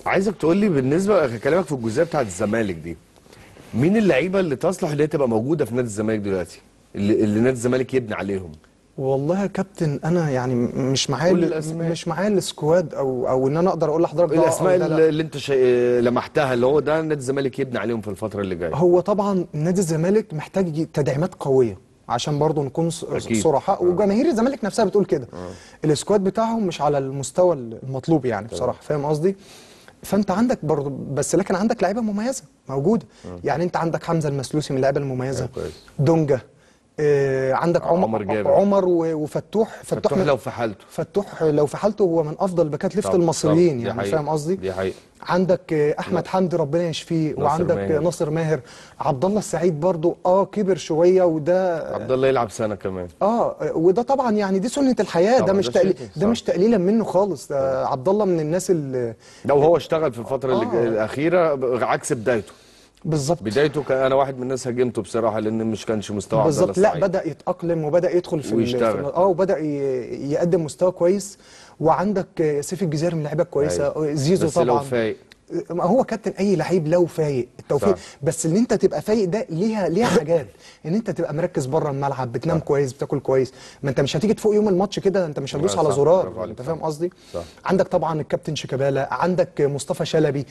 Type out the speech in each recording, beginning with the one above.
عايزك تقول لي بالنسبه كلامك في الجزئيه بتاعت الزمالك دي مين اللعيبه اللي تصلح اللي هي تبقى موجوده في نادي الزمالك دلوقتي اللي, اللي نادي الزمالك يبني عليهم والله يا كابتن انا يعني م- مش معايا قول ال- الأسماء. مش معايا السكواد او او ان انا اقدر اقول لحضرتك ايه ده الاسماء أو ده لا. اللي, اللي انت شا... لمحتها اللي هو ده نادي الزمالك يبني عليهم في الفتره اللي جايه هو طبعا نادي الزمالك محتاج ي- تدعيمات قويه عشان برضه نكون ص- أكيد. صراحه وجماهير الزمالك نفسها بتقول كده السكواد بتاعهم مش على المستوى المطلوب يعني بصراحه فاهم قصدي فانت عندك برضه بس لكن عندك لعيبه مميزه موجوده يعني انت عندك حمزه المسلوسي من اللعيبه المميزه آه، كويس. دونجا آه عندك عمر عمر جابر. عمر و- وفتوح فتوح من- لو في حالته فتوح لو في حالته هو من افضل باكات ليفت طبعا، المصريين طبعا. دي يعني حقيقة. فاهم قصدي دي حقيقة عندك آه، احمد حمدي ربنا يشفيه وعندك ماهر. آه، ناصر ماهر عبد الله السعيد برضو اه كبر شويه وده عبد الله يلعب سنه كمان اه وده طبعا يعني دي سنه الحياه ده طبعا، مش ده تقليل شيء ده صح. مش تقليلا منه خالص ده عبد الله من الناس اللي لو هو اشتغل في الفتره اللي آه. الاخيره ب- عكس بدايته بالظبط بدايته كان انا واحد من الناس هاجمته بصراحه لان مش كانش مستوى عبد الله بالظبط لا السعيد. بدا يتاقلم وبدا يدخل في ال- ويشتغل. في- اه وبدا ي- يقدم مستوى كويس وعندك آه، سيف الجزيري من اللعيبه كويسه أيوة. زيزو بس طبعا لو فايق ما هو كابتن اي لعيب لو فايق التوفيق صح. بس ان انت تبقى فايق ده ليها ليها حاجات ان انت تبقى مركز بره الملعب بتنام صح. كويس بتاكل كويس ما انت مش هتيجي تفوق يوم الماتش كده انت مش هتدوس لا، على صح. زرار برافو عليك. انت فاهم قصدي صح. عندك طبعا الكابتن شيكابالا عندك مصطفى شلبي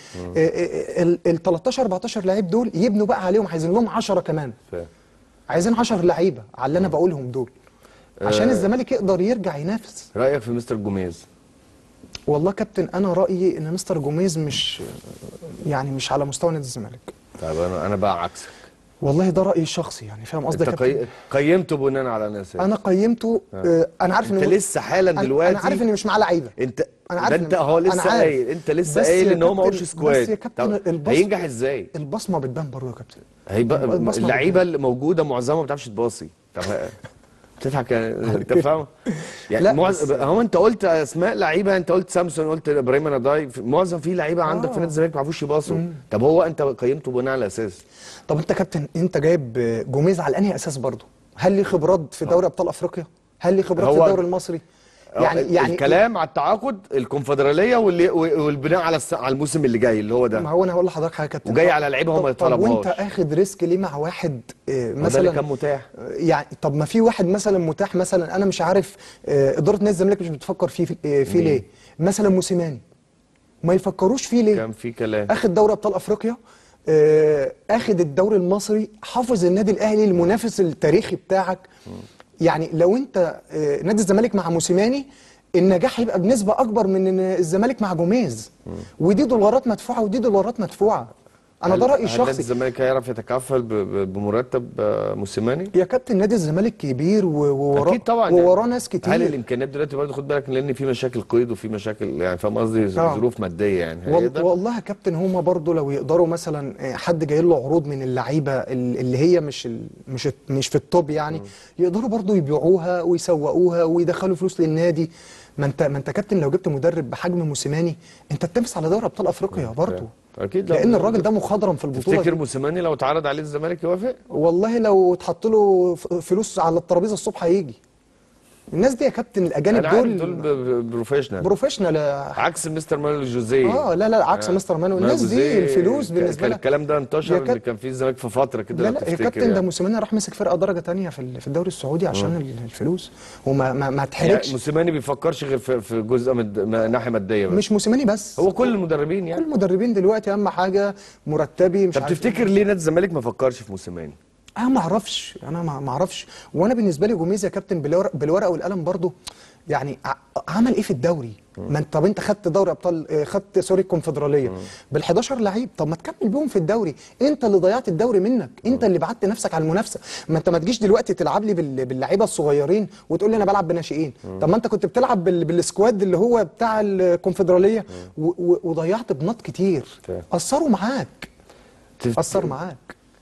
ال 13 14 لعيب دول يبنوا بقى عليهم عايزين لهم 10 كمان فاهم. عايزين 10 لعيبه على اللي انا بقولهم دول عشان آه. الزمالك يقدر يرجع ينافس رايك في مستر جوميز والله كابتن انا رايي ان مستر جوميز مش يعني مش على مستوى نادي الزمالك طيب انا انا بقى عكسك والله ده رايي الشخصي يعني فاهم قصدي انت يا كابتن قي... قيمته بناء على ناس انا قيمته آه انا عارف انت إن- لسه حالا أنا- دلوقتي انا عارف ان مش معاه لعيبه انت أنا عارف ده إن- انت هو أنا لسه عارف. قايل انت لسه بس قايل يا ان هو كابتن- معهوش سكواد بس يا كابتن طب البص- هينجح ازاي البصمه بتبان برضه يا كابتن هيبقى البصمة اللعيبه اللي موجوده معظمها ما بتعرفش تباصي طب بتضحك يعني انت فاهم يعني لا، معظ... بس- هو انت قلت اسماء لعيبه انت قلت سامسون قلت ابراهيم نضاي في- معظم في لعيبه عندك في آه. نادي الزمالك ما بيعرفوش يباصوا طب هو انت قيمته بناء على اساس طب انت كابتن انت جايب جوميز على انهي اساس برضه هل ليه خبرات في دوري ابطال افريقيا هل ليه خبرات في هو- الدوري المصري يعني يعني الكلام على التعاقد الكونفدراليه واللي والبناء على الس... على الموسم اللي جاي اللي هو ما ده هو انا هقول لحضرتك حاجه يا كابتن وجاي طب- على لعيبة هم ما طب- طب وانت يطلبوهاش. اخد ريسك ليه مع واحد آه، ما ده اللي مثلا كان متاح يعني طب ما في واحد مثلا متاح مثلا انا مش عارف آه، اداره نادي الزمالك مش بتفكر فيه آه، فيه مين؟ ليه مثلا موسيماني ما يفكروش فيه ليه كان في كلام اخد دوري ابطال افريقيا آه، اخد الدوري المصري حافظ النادي الاهلي المنافس التاريخي بتاعك يعني لو انت آه، نادي الزمالك مع موسيماني النجاح هيبقى بنسبه اكبر من إن الزمالك مع جوميز ودي دولارات مدفوعه ودي دولارات مدفوعه انا ده هل- رايي هل نادي الشخصي الزمالك هيعرف يتكفل ب... ب... بمرتب آه، موسيماني يا كابتن نادي الزمالك كبير و- ووراه اكيد طبعا ووراه ناس هل كتير الامكانيات دلوقتي برضه خد بالك لان في مشاكل قيد وفي مشاكل يعني فاهم قصدي آه. ظروف ماديه يعني وال- هيقدر؟ والله يا كابتن هما برضو لو يقدروا مثلا آه، حد جاي له عروض من اللعيبه ال- اللي هي مش ال- مش مش في التوب يعني يقدروا برضو يبيعوها ويسوقوها ويدخلوا فلوس للنادي ما انت ما انت كابتن لو جبت مدرب بحجم موسيماني انت بتنافس على دوري ابطال افريقيا برضو اكيد لو- لان الراجل ده مخضرم في البطوله تفتكر دي. موسيماني لو اتعرض عليه الزمالك يوافق؟ والله لو اتحط له ف- فلوس على الترابيزه الصبح هيجي الناس دي يا كابتن الاجانب انا عارف دول, دول ب- ب- بروفيشنال بروفيشنال عكس مستر مانويل جوزيه اه لا لا عكس مستر مانو الناس دي جوزيه الفلوس ك- بالنسبه كان لك الكلام ده يا انتشر كاب- اللي كان فيه الزمالك في فتره كده لا لو لا يا تفتكر كابتن ده يعني. موسيماني راح مسك فرقه درجه تانية في ال- في الدوري السعودي عشان ال- الفلوس وما ما, ما يعني تحرجش موسيماني بيفكرش غير في, في جزء من من ناحيه ماديه بس مش موسيماني بس هو كل المدربين كل يعني المدربين دلوقتي اهم حاجه مرتبي مش طب عارف تفتكر ليه نادي الزمالك ما فكرش في موسيماني؟ انا ما اعرفش انا ما ما اعرفش وانا بالنسبه لي جوميز يا كابتن بالورق, بالورقه والقلم برضو يعني ع- عمل ايه في الدوري ما انت طب انت خدت دوري ابطال آه، خدت سوري الكونفدراليه بال11 لعيب طب ما تكمل بيهم في الدوري انت اللي ضيعت الدوري منك انت اللي بعدت نفسك على المنافسه ما انت ما تجيش دلوقتي تلعب لي بال- باللعيبه الصغيرين وتقول لي انا بلعب بناشئين طب ما انت كنت بتلعب بال- بالسكواد اللي هو بتاع الكونفدراليه و- و- وضيعت بنات كتير فاهم. اثروا معاك تف- اثر معاك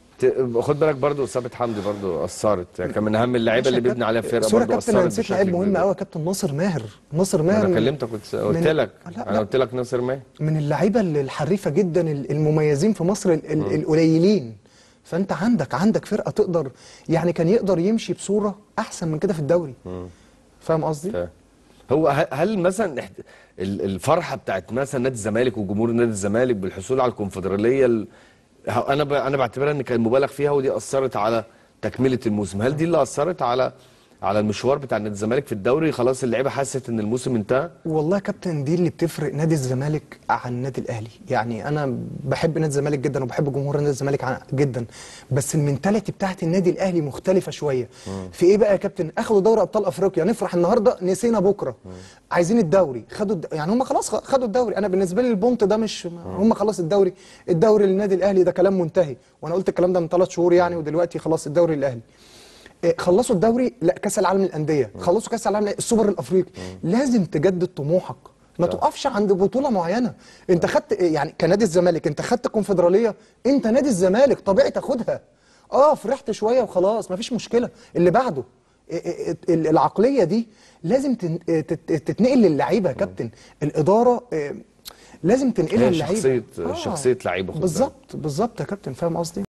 ت- خد بالك برضو ثابت حمدي برضو اثرت يعني كان من اهم اللعيبه اللي ماشي يا بيبني عليها كابتن. فرقه سوري يا برضو كابتن انا اثرت نسيت بشكل لعيب مهم كبير. قوي يا كابتن ناصر ماهر ناصر ماهر انا من- كلمتك قلت قلت من- لك لا، انا لا. قلت لك ناصر ماهر من اللعيبه ال- الحريفه جدا ال- المميزين في مصر ال- ال- القليلين فانت عندك عندك فرقه تقدر يعني كان يقدر يمشي بصوره احسن من كده في الدوري فاهم قصدي؟ ف- هو ه- هل مثلا احت- ال- الفرحه بتاعت مثلا نادي الزمالك وجمهور نادي الزمالك بالحصول على الكونفدراليه ال- ه- انا ب- انا بعتبرها ان كان مبالغ فيها ودي اثرت على تكمله الموسم هل دي اللي اثرت على على المشوار بتاع نادي الزمالك في الدوري خلاص اللعيبه حست ان الموسم انتهى والله يا كابتن دي اللي بتفرق نادي الزمالك عن النادي الاهلي يعني انا بحب نادي الزمالك جدا وبحب جمهور نادي الزمالك ع- جدا بس المنتاليتي بتاعت النادي الاهلي مختلفه شويه في ايه بقى يا كابتن اخدوا دوري ابطال افريقيا نفرح النهارده نسينا بكره عايزين الدوري خدوا الد... يعني هم خلاص خ- خدوا الدوري انا بالنسبه لي البونت ده مش هم خلاص الدوري الدوري للنادي الاهلي ده كلام منتهي وانا قلت الكلام ده من ثلاث شهور يعني ودلوقتي خلاص الدوري الاهلي إيه، خلصوا الدوري لا كاس العالم للانديه خلصوا كاس العالم السوبر الافريقي لازم تجدد طموحك ما صح. تقفش عند بطوله معينه انت خدت يعني كنادي الزمالك انت خدت كونفدراليه انت نادي الزمالك طبيعي تاخدها اه فرحت شويه وخلاص ما فيش مشكله اللي بعده إيه، إيه، ال- العقليه دي لازم تن- إيه، تت- تتنقل للعيبه يا كابتن الاداره إيه، لازم تنقلها هي للعيبه شخصية- شخصية لعيبة خد بالك. بالظبط بالظبط يا كابتن فاهم قصدي